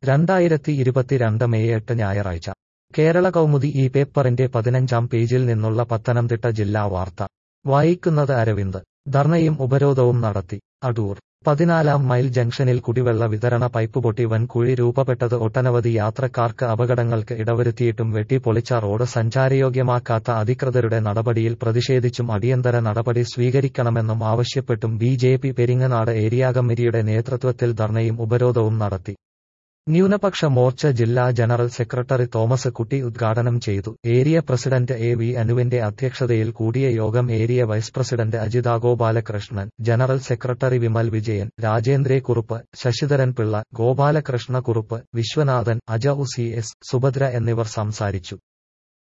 രണ്ടായിരത്തി ഇരുപത്തിരണ്ട് മെയ് എട്ട് ഞായറാഴ്ച കേരള കൗമുദി ഈ പേപ്പറിന്റെ പതിനഞ്ചാം പേജിൽ നിന്നുള്ള പത്തനംതിട്ട ജില്ലാ വാർത്ത വായിക്കുന്നത് അരവിന്ദ് ധർണയും ഉപരോധവും നടത്തി അടൂർ പതിനാലാം മൈൽ ജംഗ്ഷനിൽ കുടിവെള്ള വിതരണ പൈപ്പ് പൊട്ടി വൻ കുഴി രൂപപ്പെട്ടത് ഒട്ടനവധി യാത്രക്കാർക്ക് അപകടങ്ങൾക്ക് ഇടവരുത്തിയിട്ടും വെട്ടിപ്പൊളിച്ച റോഡ് സഞ്ചാരയോഗ്യമാക്കാത്ത അധികൃതരുടെ നടപടിയിൽ പ്രതിഷേധിച്ചും അടിയന്തര നടപടി സ്വീകരിക്കണമെന്നും ആവശ്യപ്പെട്ടും B J P Peringanad area കമ്മിറ്റിയുടെ നേതൃത്വത്തിൽ ധർണയും ഉപരോധവും നടത്തി ന്യൂനപക്ഷ മോർച്ച ജില്ലാ ജനറൽ സെക്രട്ടറി തോമസ് കുട്ടി ഉദ്ഘാടനം ചെയ്തു ഏരിയ പ്രസിഡന്റ് എ വി അനുവിന്റെ അധ്യക്ഷതയിൽ കൂടിയ യോഗം area vice president Ajitha Gopalakrishnan general secretary Vimal Vijayan Rajendra Kurup Sasidharan Pillai Gopalakrishna Kurup Viswanathan അജ സി എസ് സുഭദ്ര എന്നിവർ സംസാരിച്ചു